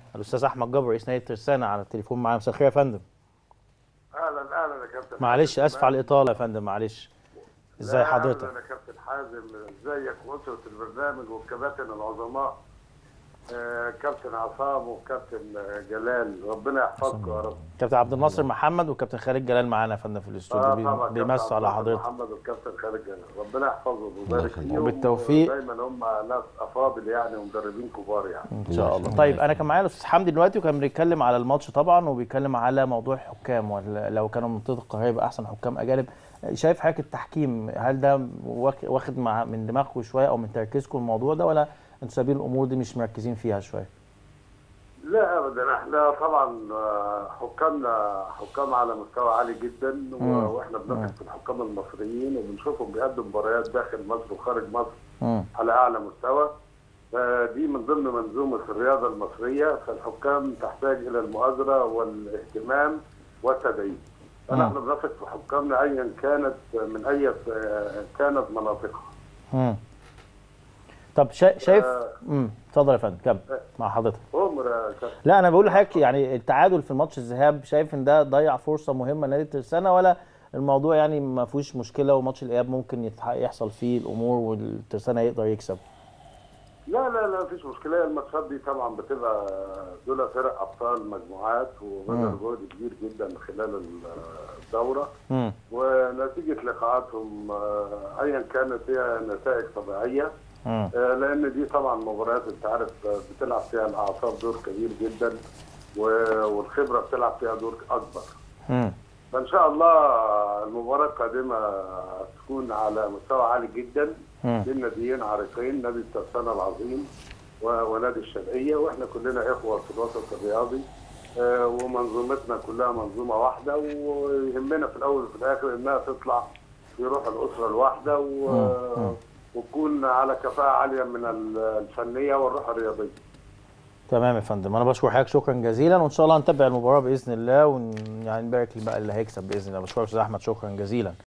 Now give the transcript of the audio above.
الاستاذ احمد جبر رئيس نادي الترسانه على التليفون معايا مساء الخير يا فندم اهلا اهلا يا كابتن معلش اسف على الاطاله يا فندم معلش ازاي حضرتك اهلا يا كابتن حازم ازيك واسره البرنامج والكباتن العظماء آه، كابتن عصام وكابتن جلال ربنا يحفظكم يا رب كابتن عبد الناصر محمد وكابتن خالد جلال معانا يا فندم في الاستوديو بي- طبعا بيمسوا على كابتن حضرتك محمد والكابتن خالد جلال ربنا يحفظهم ويبارك يخليك. فيهم وبالتوفيق. دايما هم ناس افاضل يعني ومدربين كبار يعني ان شاء الله طيب انا كان معايا الاستاذ حمدي دلوقتي وكان بيتكلم على الماتش طبعا وبيتكلم على موضوع الحكام ولا لو كانوا من منطقه القاهره يبقى احسن حكام اجانب شايف حضرتك التحكيم هل ده واخ- واخد مع من دماغكم شويه او من تركيزكم الموضوع ده ولا انتوا سايبين الامور دي مش مركزين فيها شويه؟ لا ابدا احنا طبعا آه، حكامنا حكام على مستوى عالي جدا و- مم. واحنا بنثق في الحكام المصريين وبنشوفهم بيقدموا مباريات داخل مصر وخارج مصر امم على اعلى مستوى فدي من ضمن منظومه الرياضه المصريه فالحكام تحتاج الى المؤازره والاهتمام والتدعيم فنحن مم. بنثق في حكامنا ايا كانت من اي آه، كانت مناطقها امم طب شا- شايف آه. امم اتفضل يا فندم كمل مع حضرتك عمر يا كابتن لا انا بقول لحضرتك يعني التعادل في الماتش الذهاب شايف ان ده ضيع فرصه مهمه لنادي الترسانه ولا الموضوع يعني ما فيهوش مشكله وماتش الاياب ممكن يتح- يحصل فيه الامور والترسانه يقدر يكسب لا لا لا مفيش مشكله الماتشات دي طبعا بتبقى دول فرق ابطال مجموعات وبذلوا جهد كبير جدا خلال الدوره امم ونتيجه لقاءاتهم آه، ايا كانت هي نتائج طبيعيه امم آه، لان دي طبعا مباريات انت عارف آه، بتلعب فيها الاعصاب دور كبير جدا و- والخبره بتلعب فيها دور اكبر امم فان شاء الله المباراه القادمه تكون على مستوى عالي جدا مم. بين ناديين عريقين نادي الترسانه العظيم و- ونادي الشرقيه واحنا كلنا اخوه في الوسط الرياضي آه، ومنظومتنا كلها منظومه واحده ويهمنا في الاول وفي الاخر انها تطلع في روح الاسره الواحده و- وتكون على كفاءه عاليه من ال- الفنيه والروح الرياضيه. تمام يا فندم انا بشكر حضرتك شكرا جزيلا وان شاء الله هنتابع المباراه باذن الله ون يعني نبارك بقى اللي هيكسب باذن الله بشكرك استاذ احمد شكرا جزيلا